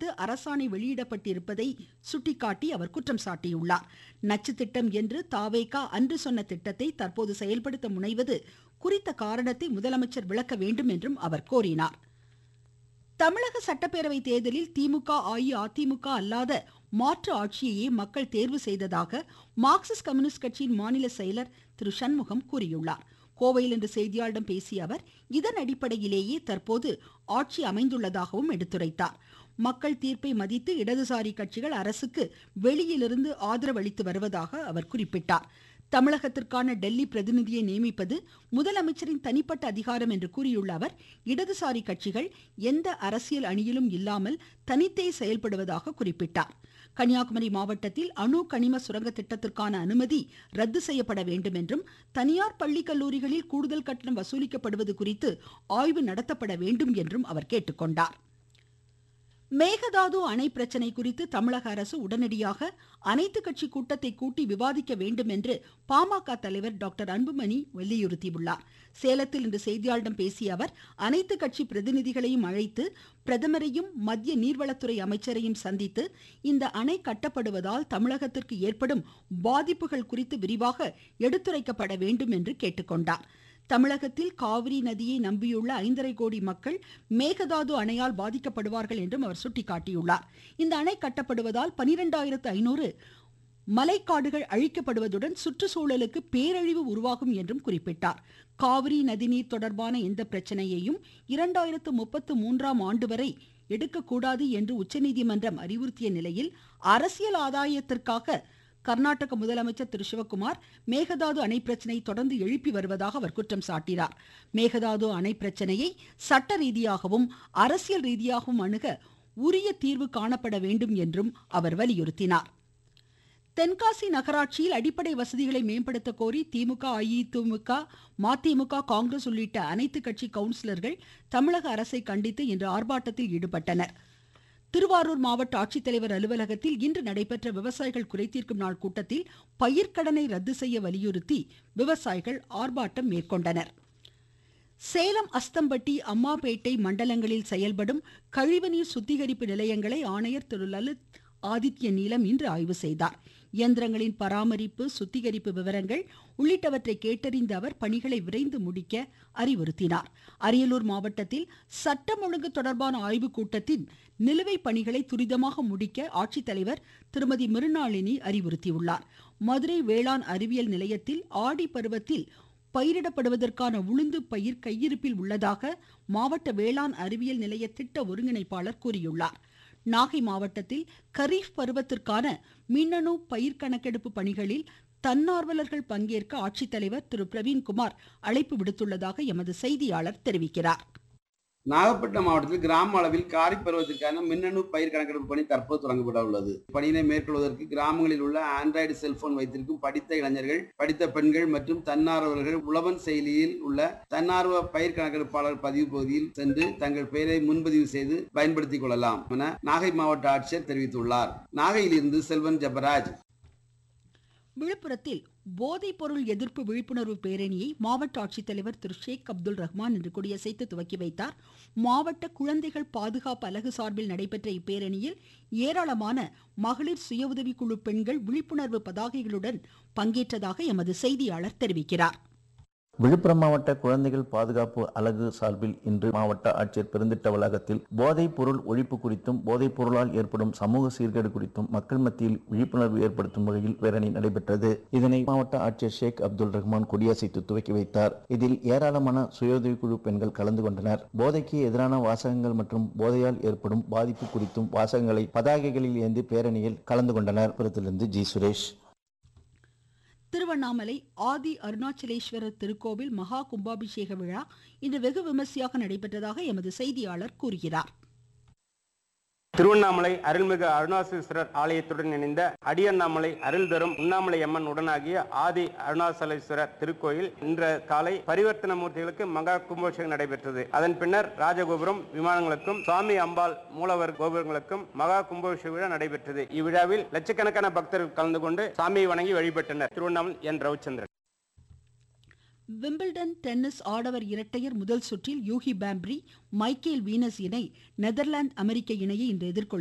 குறித்து அரசாணை வெளியிடப்பட்டிருப்பதை சுட்டிக்காட்டி அவர் குற்றம் சாட்டியுள்ளார் நச்சு திட்டம் என்று தாவேகா அன்று சொன்ன திட்டத்தை தற்போது செயல்படுத்த முனைவது குறித்த காரணத்தை முதலமைச்சர் விளக்க வேண்டும் என்றும் அவர் கோரினார் தமிழக சட்டப்பேரவை தேர்தலில் திமுக அஇஅதிமுக அல்லாத மாற்று ஆட்சியையே மக்கள் தேர்வு செய்ததாக மார்க்சிஸ்ட் கம்யூனிஸ்ட் கட்சியின் மாநில செயலர் திரு சண்முகம் கூறியுள்ளார் கோவையில் இன்று செய்தியாளர்களிடம் பேசிய அவர் இதன் அடிப்படையிலேயே தற்போது ஆட்சி அமைந்துள்ளதாகவும் எடுத்துரைத்தார் மக்கள் தீர்ப்பை மதித்து இடதுசாரி கட்சிகள் அரசுக்கு வெளியிலிருந்து ஆதரவு அளித்து வருவதாக அவர் குறிப்பிட்டார் தமிழகத்திற்கான டெல்லி பிரதிநிதியை நியமிப்பது முதலமைச்சரின் தனிப்பட்ட அதிகாரம் என்று கூறியுள்ள அவர் இடதுசாரி கட்சிகள் எந்த அரசியல் அணியிலும் இல்லாமல் தனித்தே செயல்படுவதாக குறிப்பிட்டார் கன்னியாகுமரி மாவட்டத்தில் அணு கனிம சுரங்க திட்டத்திற்கான அனுமதி ரத்து செய்யப்பட வேண்டும் என்றும் தனியார் பள்ளி கல்லூரிகளில் கூடுதல் கட்டணம் வசூலிக்கப்படுவது குறித்து ஆய்வு நடத்தப்பட வேண்டும் என்றும் அவர் கேட்டுக்கொண்டார் மேகதாது அணை பிரச்சனை குறித்து தமிழக அரசு உடனடியாக அனைத்து கட்சி கூட்டத்தை கூட்டி விவாதிக்க வேண்டும் என்று பாமக தலைவர் டாக்டர் அன்புமணி வலியுறுத்தியுள்ளார் சேலத்தில் இன்று செய்தியாளர்களிடம் பேசிய அவர் அனைத்து கட்சி பிரதிநிதிகளையும் அழைத்து பிரதமரையும் மத்திய நீர்வளத்துறை அமைச்சரையும் சந்தித்து இந்த அணை கட்டப்படுவதால் தமிழகத்திற்கு ஏற்படும் பாதிப்புகள் குறித்து விரிவாக எடுத்துரைக்கப்பட வேண்டும் என்று கேட்டுக்கொண்டார் தமிழகத்தில் காவிரி நதியை நம்பியுள்ள ஐந்தரை கோடி மக்கள் மேகதாது அணையால் பாதிக்கப்படுவார்கள் என்றும் அவர் சுட்டிக்காட்டியுள்ளார் இந்த அணை கட்டப்படுவதால் பனிரெண்டாயிரத்து ஐநூறு மலைக்காடுகள் அழிக்கப்படுவதுடன் சுற்றுச்சூழலுக்கு பேரழிவு உருவாகும் என்றும் குறிப்பிட்டார் காவிரி நதிநீர் தொடர்பான எந்த பிரச்சனையையும் இரண்டாயிரத்து முப்பத்து மூன்றாம் ஆண்டு வரை எடுக்கக்கூடாது என்று உச்சநீதிமன்றம் அறிவுறுத்திய நிலையில் அரசியல் ஆதாயத்திற்காக கர்நாடக முதலமைச்சர் திரு சிவக்குமார் மேகதாது அணை பிரச்சனை தொடர்ந்து எழுப்பி வருவதாக அவர் குற்றம் சாட்டினார் மேகதாது அணை பிரச்சனையை சட்ட ரீதியாகவும் அரசியல் ரீதியாகவும் அணுக உரிய தீர்வு காணப்பட வேண்டும் என்றும் அவர் வலியுறுத்தினார் தென்காசி நகராட்சியில் அடிப்படை வசதிகளை மேம்படுத்த கோரி திமுக அஇஅதிமுக மதிமுக காங்கிரஸ் உள்ளிட்ட அனைத்து கட்சி கவுன்சிலர்கள் தமிழக அரசை கண்டித்து இன்று ஆர்ப்பாட்டத்தில் ஈடுபட்டனர் திருவாரூர் மாவட்ட ஆட்சித்தலைவர் அலுவலகத்தில் இன்று நடைபெற்ற விவசாயிகள் குறைதீர்க்கும் நாள் கூட்டத்தில் பயிர்க்கடனை ரத்து செய்ய வலியுறுத்தி விவசாயிகள் ஆர்ப்பாட்டம் மேற்கொண்டனர் சேலம் அஸ்தம்பட்டி அம்மாபேட்டை மண்டலங்களில் செயல்படும் கழிவுநீர் சுத்திகரிப்பு நிலையங்களை ஆணையர் திரு லலித் ஆதித்ய நீலம் இன்று ஆய்வு செய்தார் இயந்திரங்களின் பராமரிப்பு சுத்திகரிப்பு விவரங்கள் உள்ளிட்டவற்றை கேட்டறிந்த அவர் பணிகளை விரைந்து முடிக்க அறிவுறுத்தினார் அரியலூர் மாவட்டத்தில் சட்டம் ஒழுங்கு தொடர்பான ஆய்வுக் கூட்டத்தின் நிலுவைப் பணிகளை துரிதமாக முடிக்க ஆட்சித்தலைவர் திருமதி மிருணாளினி அறிவுறுத்தியுள்ளார் மதுரை வேளாண் அறிவியல் நிலையத்தில் ஆடி பருவத்தில் பயிரிடப்படுவதற்கான உளுந்து பயிர் கையிருப்பில் உள்ளதாக மாவட்ட வேளாண் அறிவியல் நிலைய திட்ட ஒருங்கிணைப்பாளர் கூறியுள்ளார் நாகை மாவட்டத்தில் கரீஃப் பருவத்திற்கான மின்னணு பயிர் கணக்கெடுப்பு பணிகளில் தன்னார்வலர்கள் பங்கேற்க ஆட்சித்தலைவர் திரு பிரவீன்குமார் அழைப்பு விடுத்துள்ளதாக எமது செய்தியாளர் தெரிவிக்கிறார் நாகப்பட்டினம் மாவட்டத்தில் கிராம அளவில் காரி பருவத்திற்கான மின்னணு பயிர் கணக்கெடுப்பு பணி தற்போது தொடங்கப்பட உள்ளது பணியினை மேற்கொள்வதற்கு கிராமங்களில் உள்ள ஆண்ட்ராய்டு செல்போன் வைத்திருக்கும் படித்த இளைஞர்கள் படித்த பெண்கள் மற்றும் தன்னார்வலர்கள் உழவன் செயலியில் உள்ள தன்னார்வ பயிர் கணக்கெடுப்பாளர் பதிவு பகுதியில் சென்று தங்கள் பெயரை முன்பதிவு செய்து பயன்படுத்திக் கொள்ளலாம் என நாகை மாவட்ட ஆட்சியர் தெரிவித்துள்ளார் நாகையிலிருந்து செல்வன் ஜபராஜ் விழுப்புரத்தில் போதைப் பொருள் எதிர்ப்பு விழிப்புணர்வு பேரணியை மாவட்ட ஆட்சித்தலைவர் திரு ஷேக் அப்துல் ரஹ்மான் இன்று கொடியசைத்து துவக்கி வைத்தார் மாவட்ட குழந்தைகள் பாதுகாப்பு அலகு சார்பில் நடைபெற்ற இப்பேரணியில் ஏராளமான மகளிர் சுய உதவிக்குழு பெண்கள் விழிப்புணர்வு பதாகைகளுடன் பங்கேற்றதாக எமது செய்தியாளர் தெரிவிக்கிறார் விழுப்புரம் மாவட்ட குழந்தைகள் பாதுகாப்பு அலகு சார்பில் இன்று மாவட்ட ஆட்சியர் பெருந்திட்ட வளாகத்தில் போதைப் பொருள் ஒழிப்பு குறித்தும் போதைப் பொருளால் ஏற்படும் சமூக சீர்கேடு குறித்தும் மக்கள் மத்தியில் விழிப்புணர்வு ஏற்படுத்தும் வகையில் பேரணி நடைபெற்றது இதனை மாவட்ட ஆட்சியர் ஷேக் அப்துல் ரஹ்மான் கொடியசைத்து துவக்கி வைத்தார் இதில் ஏராளமான சுயோதவிக்குழு பெண்கள் கலந்து கொண்டனர் போதைக்கு எதிரான வாசகங்கள் மற்றும் போதையால் ஏற்படும் பாதிப்பு குறித்தும் வாசகங்களை பதாகைகளில் ஏந்தி பேரணியில் கலந்து கொண்டனர் புறத்திலிருந்து ஜி சுரேஷ் திருவண்ணாமலை ஆதி அருணாச்சலேஸ்வரர் திருக்கோவில் மகா கும்பாபிஷேக விழா இன்று வெகு விமர்சையாக நடைபெற்றதாக எமது செய்தியாளர் கூறுகிறார் திருவண்ணாமலை அருள்மிகு அருணாசலேஸ்வரர் ஆலயத்துடன் இணைந்த அடியண்ணாமலை அருள் தரும் உண்ணாமலை அம்மன் உடனாகிய ஆதி அருணாசலேஸ்வரர் திருக்கோயில் இன்று காலை பரிவர்த்தன மூர்த்திகளுக்கு மகா கும்பாபிஷேகம் நடைபெற்றது அதன் பின்னர் ராஜகோபுரம் விமானங்களுக்கும் சுவாமி அம்பாள் மூலவர் கோபுரங்களுக்கும் மகா கும்பாபிஷேக விழா நடைபெற்றது இவ்விழாவில் லட்சக்கணக்கான பக்தர்கள் கலந்து கொண்டு சாமியை வணங்கி வழிபட்டனர் Thiruvannamalai N Ravichandran Wimbledon tennis ஆடவர் இரட்டையர் முதல் சுற்றில் யூகி பாம்ப்ரி மைக்கேல் வீனஸ் இணை நெதர்லாந்து அமெரிக்க இணையை இன்று எதிர்கொள்கிறது